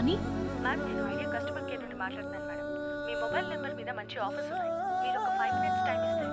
Nani ma'am నేను Idea customer care నుండి మాట్లాడుతున్నాను మేడం మీ మొబైల్ నెంబర్ మీద మంచి ఆఫర్స్ ఉన్నాయి మీరు ఒక ఫైవ్ మినిట్స్ టైం ఇస్తే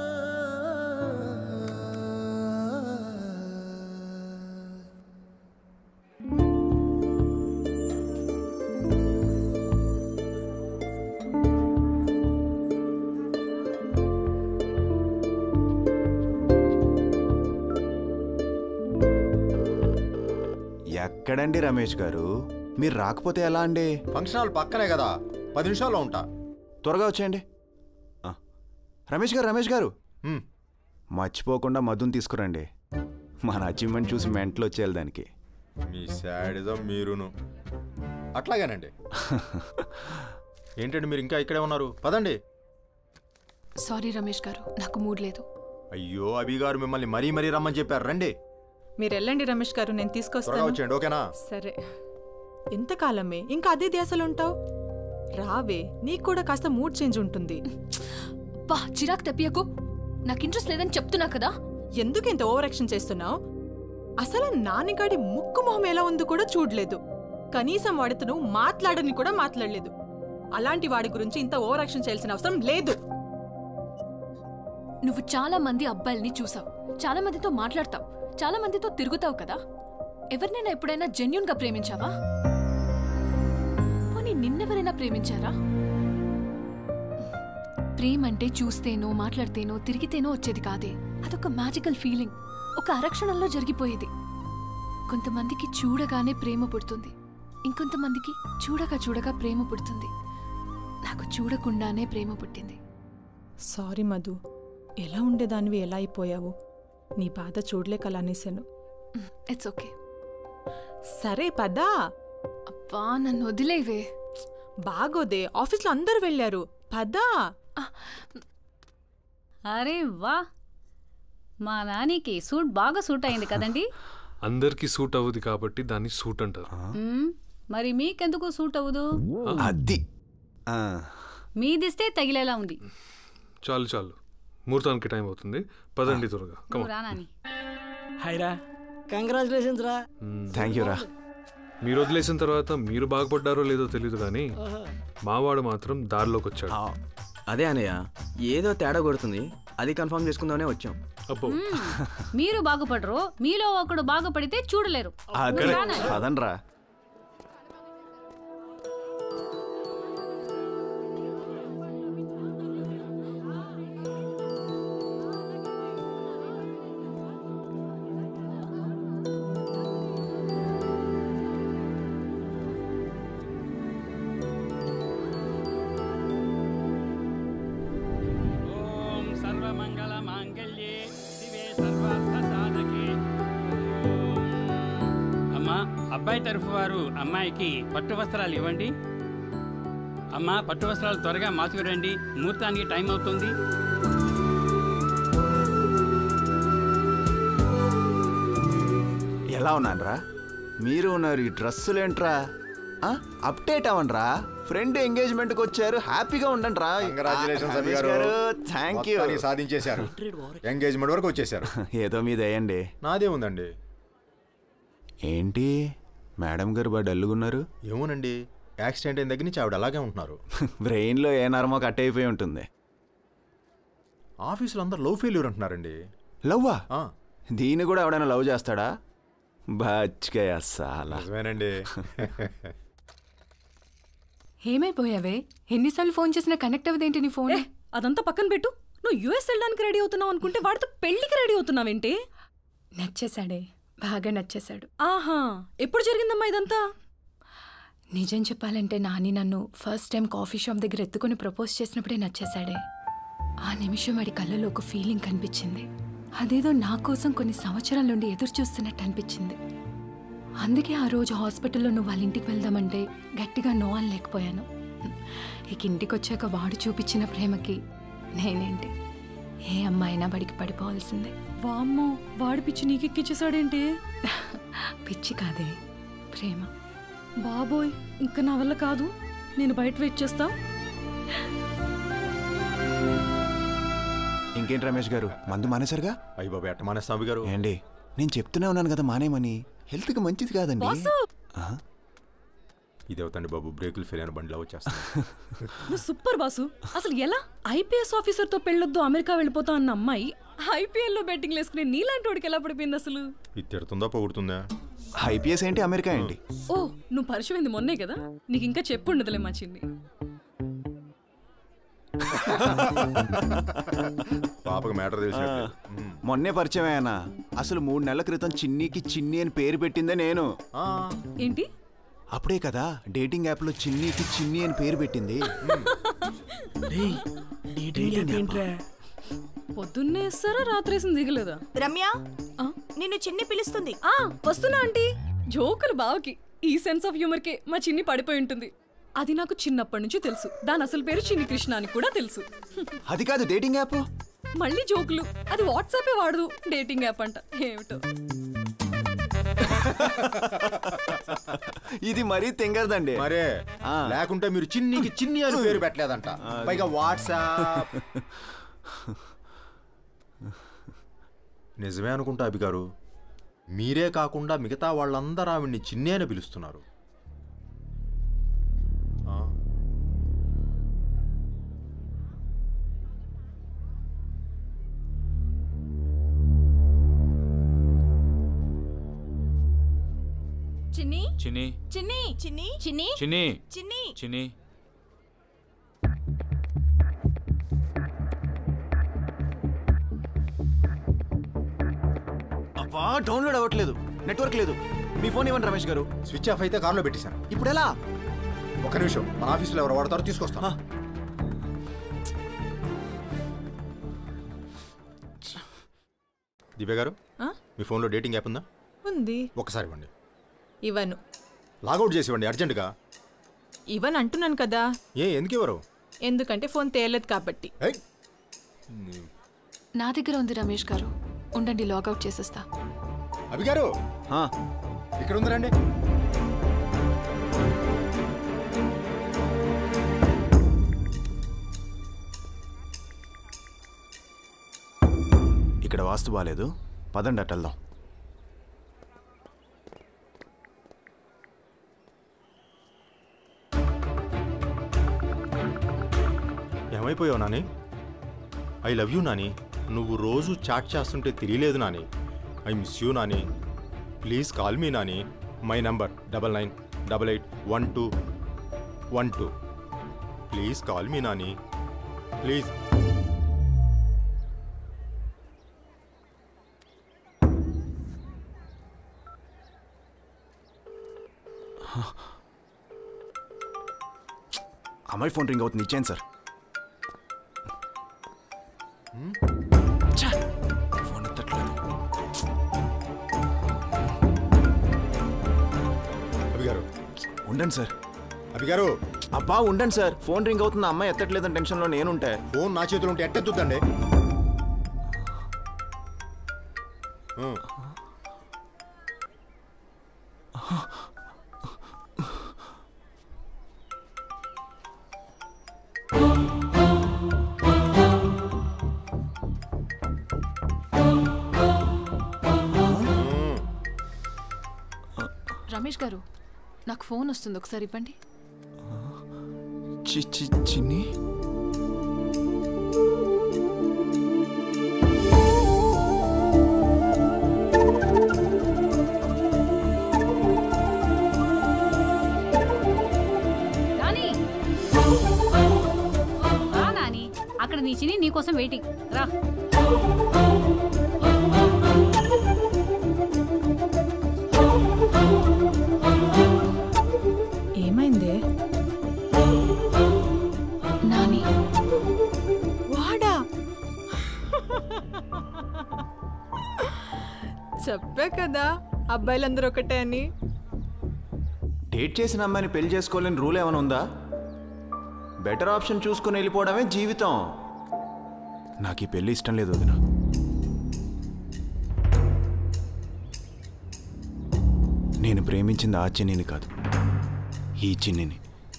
ఎక్కడండి రమేష్ గారు మీరు రాకపోతే ఎలా అండి ఫంక్షన్ హాల్ పక్కనే కదా పది నిమిషాల్లో ఉంటా త్వరగా వచ్చేయండి ఆ, రమేష్ గారు రమేష్ గారు హ్మ్. మర్చిపోకుండా మధుని తీసుకురండి మన అచీవ్మెంట్ చూసి మెంటలు వచ్చేయాలి దానికి మీ శాడిజం మీరును అట్లాగేనండి ఏంటండి మీరు ఇంకా ఇక్కడే ఉన్నారు పదండి సారీ రమేష్ గారు నాకు మూడ్ లేదు అయ్యో అభి గారు మిమ్మల్ని మరీ మరీ రమ్మని చెప్పారు రండి మీరు వెళ్ళండి రమేష్ గారు నేను త్వరగా తీసుకొస్తాను వచ్చేయండి ఓకేనా సరే ఎంతకాలమే ఇంకా అదే ధ్యాసలు ఉంటావు రావే నీకు కూడా కాస్త మూడ్ చేంజ్ ఉంటుంది బా చిరాక్ తెప్పియకు నాకు ఇంట్రెస్ట్ లేదని చెప్తున్నా కదా ఎందుకు ఇంత ఓవర్ యాక్షన్ చేస్తున్నావు అసలు నాన్నగాడి ముక్కు మొహం ఎలా ఉందో కూడా చూడలేదు కనీసం వాడితో నువ్వు మాట్లాడని కూడా మాట్లాడలేదు అలాంటి వాడి గురించి ఇంత ఓవర్ యాక్షన్ చేయాల్సిన అవసరం లేదు నువ్వు చాలా మంది అబ్బాయిల్ని చూసావు చాలా మందితో మాట్లాడతావు చాలా మందితో తిరుగుతావు కదా ఎవరినైనా ఎప్పుడైనా జెన్యున్ గా ప్రేమించావా పోనీ నిన్నెవరైనా ప్రేమించారా ప్రేమ అంటే చూస్తేనో మాట్లాడితేనో తిరిగితేనో వచ్చేది కాదే అదొక మ్యాజికల్ ఫీలింగ్ ఒక అరక్షణంలో జరిగిపోయేది కొంతమందికి చూడగానే ప్రేమ పుడుతుంది ఇంకొంతమందికి చూడగా చూడగా ప్రేమ పుడుతుంది నాకు చూడకుండానే ప్రేమ పుట్టింది సారీ మధు ఎలా ఉండేదానివి ఎలా అయిపోయావు నీ బాధ చూడలేక అలా అనేశాను ఇట్స్ ఓకే సరే పదా అబ్బా నన్ను వదిలేవే బాగోదే ఆఫీస్లో అందరూ వెళ్ళారు పదా అరే వా మా నానికి సూట్ బాగా సూట్ అయింది కదండి అందరికీ సూట్ అవ్వదు కాబట్టి దాన్ని సూట్ అంటారు మ్మ్. మరి మీకెందుకు సూట్ అవ్వదు అది ఆ, మీదిస్తే తగిలేలా ఉంది చాలు చాలు ముహూర్తానికి టైం అవుతుంది పదండి త్వరగా నువ్వు కమా రానాని హైరా కంగ్రాచులేషన్స్ రా థ్యాంక్ యూ రా మీరు వదిలేసిన తర్వాత మీరు బాగుపడ్డారో లేదో తెలియదు కానీ మావాడు మాత్రం దారిలోకి వచ్చాడు అదే అనయ్య ఏదో తేడా కొడుతుంది అది కన్ఫర్మ్ చేసుకుందామనే వచ్చాం అబ్బో మ్మ్. మీరు బాగుపడరు మీలో ఒకడు బాగుపడితే చూడలేరు అదే నువ్వు రానా? పదండ్రా ఓం సర్వమంగళ మాంగళ్యే శివే సర్వార్థ సాధకే ఓం. అమ్మా అబ్బాయి తరఫు వారు అమ్మాయికి పట్టు వస్త్రాలు ఇవ్వండి అమ్మా పట్టు వస్త్రాలు త్వరగా మార్చుకురండి ముహూర్తానికి టైం అవుతుంది ఎలా ఉన్నానరా మీరు ఉన్నారు ఈ డ్రెస్సులేంట్రా ఆ? అప్డేట్ అవ్వండిరా ఫ్రెండ్ ఎంగేజ్మెంట్కి వచ్చారు హ్యాపీగా ఉండండి రా కంగ్రాచులేషన్స్ అభి గారు థ్యాంక్ యూ మొత్తానికి సాధించేశారు ఎంగేజ్మెంట్ వరకు వచ్చేసారు ఏదో మీద వేయండి నాదే ఉందండి ఏంటి మేడం గారు బాగా డల్లుగున్నారు ఏమోనండి యాక్సిడెంట్ అయిన దగ్గర నుంచి ఆవిడ అలాగే ఉంటున్నారు బ్రెయిన్లో ఏ నరమో కట్ అయిపోయి ఉంటుంది ఆఫీసులో అందరు లవ్ ఫెయిల్యూర్ అంటున్నారండి లవ్వా ఆ, దీన్ని కూడా ఎవడైనా లవ్ చేస్తాడా బచ్కయ్య సాలా నిజమేనండి ఏమైపోయావే ఎన్నిసార్లు ఫోన్ చేసినా కనెక్ట్ అవ్వదేంటి నీ ఫోన్ అదంతా పక్కన పెట్టు నువ్వు యుఎస్ వెళ్ళడానికి రెడీ అవుతున్నావు అనుకుంటే వాడితో పెళ్లికి రెడీ అవుతున్నావేంటి నచ్చేశాడే బాగా నచ్చేశాడు ఆహా ఎప్పుడు జరిగిందమ్మా ఇదంతా నిజం చెప్పాలంటే నాని నన్ను ఫస్ట్ టైం కాఫీ షాప్ దగ్గర ఎత్తుకొని ప్రపోజ్ చేసినప్పుడే నచ్చేశాడే ఆ నిమిషం వాడి కళ్ళలో ఒక ఫీలింగ్ కనిపించింది అదేదో నా కోసం కొన్ని సంవత్సరాల నుండి ఎదురు చూస్తున్నట్టు అనిపించింది అందుకే ఆ రోజు హాస్పిటల్లో నువ్వు వాళ్ళ ఇంటికి వెళ్దామంటే గట్టిగా నో అని లేకపోయాను ఇక ఇంటికి వచ్చాక వాడు చూపించిన ప్రేమకి నేనేంటి ఏ అమ్మాయినా బడికి పడిపోవాల్సిందే వామ్మో వాడి పిచ్చి నీకెక్కిచ్చేసాడేంటి పిచ్చి కాదే ప్రేమ బాబోయ్ ఇంకా నా వల్ల కాదు నేను బయట వెయిట్ చేస్తా ఇంకేంటి రమేష్ గారు మందు మానేశారుగా అయ్యి బాబు ఎట్ట మానేస్తాం అభి గారు ఏండి నేను చెప్తూనే ఉన్నాను కదా మానేమని హెల్త్కి మంచిది కాదండి బాసు! ఆ? ఇది అవుతండి బాబు బ్రేకులు ఫెయిల్ అయిన బండిలో వచ్చేస్తా నువ్వు సూపర్ బాసు అసలు ఎలా ఐపీఎస్ ఆఫీసర్తో పెళ్ళొద్దు అమెరికా వెళ్ళిపోతా అన్న అమ్మాయి ఐపీఎల్లో బెట్టింగ్ వేసుకునే నీలాంటి వాడికి ఎలా పడిపోయింది అసలు ఇది తిడుతుందా పొగుడుతుందా ఐపీఎస్ ఏంటి అమెరికా ఏంటి ఓ నువ్వు పరిచయమైంది మొన్నే కదా నీకు ఇంకా చెప్పుండదులే మా చిన్ని పాపకు మ్యాటర్ తెలిసినట్టు మొన్నే పరిచయం అయ్యానా అసలు మూడు నెలల క్రితం చిన్నీకి చిన్ని అని పేరు పెట్టిందే నేను ఏంటి అప్పుడే కదా డేటింగ్ యాప్ లో చిన్నీకి చిన్ని అని పేరు పెట్టింది పొద్దున్నే వేస్తారా రాత్రి వేసింది దిగలేదా రమ్య నిన్ను చిన్ని పిలుస్తుంది ఆ వస్తున్నా ఆంటీ జోకులు బావకి ఈ సెన్స్ ఆఫ్ హ్యూమర్ కే మా చిన్ని పడిపోయి ఉంటుంది అది నాకు చిన్నప్పటి నుంచి తెలుసు దాని అసలు పేరు చిన్ని కృష్ణ అని కూడా తెలుసు అది కాదు డేటింగ్ యాప్ మళ్ళీ జోకులు అది వాట్సాపే వాడదు డేటింగ్ యాప్ అంట ఏమిటో ఇది మరీ తెంగరదండి మరే లేకుంటే మీరు చిన్నికి చిన్ని అని పేరు పెట్టలేదంట పైగా వాట్సాప్ నిజమే అనుకుంటా అభి గారు మీరే కాకుండా మిగతా వాళ్ళందరూ ఆవిడ్ని చిన్ని అని పిలుస్తున్నారు ఆ, చిన్ని చిన్ని చిన్ని చిన్ని చిన్ని చిన్ని చిన్ని చిన్ని అబ్బా డౌన్లోడ్ అవ్వట్లేదు నెట్వర్క్ లేదు మీ ఫోన్ ఇవ్వండి రమేష్ గారు స్విచ్ ఆఫ్ అయితే కార్లో పెట్టేశాను ఇప్పుడు ఎలా ఒక నిమిషం మన ఆఫీస్లో ఎవరు వాడతారో తీసుకొస్తాను దివ్య గారు ఆ? మీ ఫోన్లో డేటింగ్ యాప్ ఉందా ఉంది ఒకసారి ఇవ్వండి ఇవ్వను లాగౌట్ చేసి ఇవ్వండి అర్జెంటుగా ఇవ్వను అంటున్నాను కదా ఏ ఎందుకు ఇవ్వరు ఎందుకంటే ఫోన్ తేలదు కాబట్టి నా దగ్గర ఉంది రమేష్ గారు ఉండండి లాగౌట్ చేసేస్తా అభి గారు ఇక్కడ ఉంది రండి ఇక్కడ వాస్తు బాగాలేదు పదండి అటు వెళ్దాం ఏమైపోయావు Nani I love you Nani నువ్వు రోజు చాట్ చేస్తుంటే తెలియలేదు Nani I miss you Nani please call me Nani my number double nine double eight one two one two please call me Nani please అమ్మాయి ఫోన్ రింగ్ అవుతుంది ఇచ్చేయండి సార్ ఛ! ఫోన్ ఎత్తట్లేదు అభి గారు ఉండండి సార్ అభి గారు అబ్బా ఉండండి సార్ ఫోన్ రింగ్ అవుతుంది అమ్మాయి ఎత్తట్లేదని టెన్షన్లో నేనుంటే ఫోన్ నా చేతిలో ఉంటే ఎట్టెత్తుద్దండి రమేష్ గారు నాకు ఫోన్ వస్తుంది ఒకసారి ఇవ్వండి చి చి చిన్ని నాని రా నాని అక్కడ నీ చిని నీకోసం వెయిటింగ్ రా ఏమైందే నాని వాడా చెప్పా కదా అబ్బాయిలందరూ ఒకటే అని డేట్ చేసిన అమ్మాయిని పెళ్లి చేసుకోవాలని రూల్ ఏమైనా ఉందా బెటర్ ఆప్షన్ చూసుకుని వెళ్ళిపోవడమే జీవితం నాకు ఈ పెళ్లి ఇష్టం లేదు వదిన నేను ప్రేమించింది ఆ చిన్నిని కాదు ఈ చిన్నిని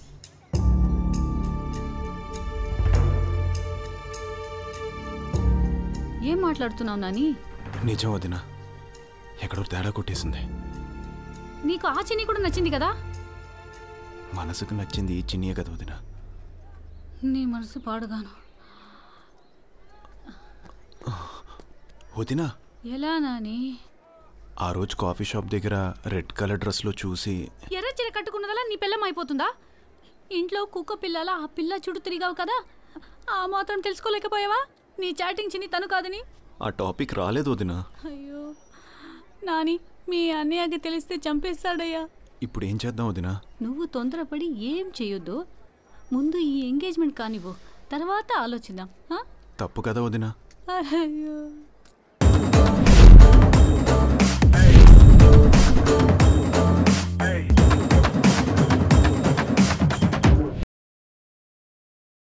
ఏం మాట్లాడుతున్నావు నాని నిజం వదిన ఎక్కడో తేడా కొట్టేసింది నీకు ఆ చిన్ని కూడా నచ్చింది కదా మనసుకు నచ్చింది ఈ చిన్నియే కదా వదిన నీ మనసు పాడుగాను వదినా ఎలా నాని ఆ రోజు కాఫీ షాప్ దగ్గర రెడ్ కలర్ డ్రెస్లో చూసి ఎర్ర చీర కట్టుకున్నదలా నీ పిల్లం అయిపోతుందా ఇంట్లో కుక్క పిల్లల ఆ పిల్ల చుడు తిరిగావు కదా ఆ మాత్రం తెలుసుకోలేకపోయావా నీ చాటింగ్ చిని తను కాదని ఆ టాపిక్ రాలేదు వదినా అయ్యో నాని మీ అన్నయ్యకి తెలిస్తే చంపేస్తాడయ్యా ఇప్పుడు ఏం చేద్దాం వదినా నువ్వు తొందరపడి ఏం చేయొద్దు ముందు ఈ ఎంగేజ్మెంట్ కానివ్వు తర్వాత ఆలోచిద్దాం ఆ? తప్పు కదా వదినా అయ్యో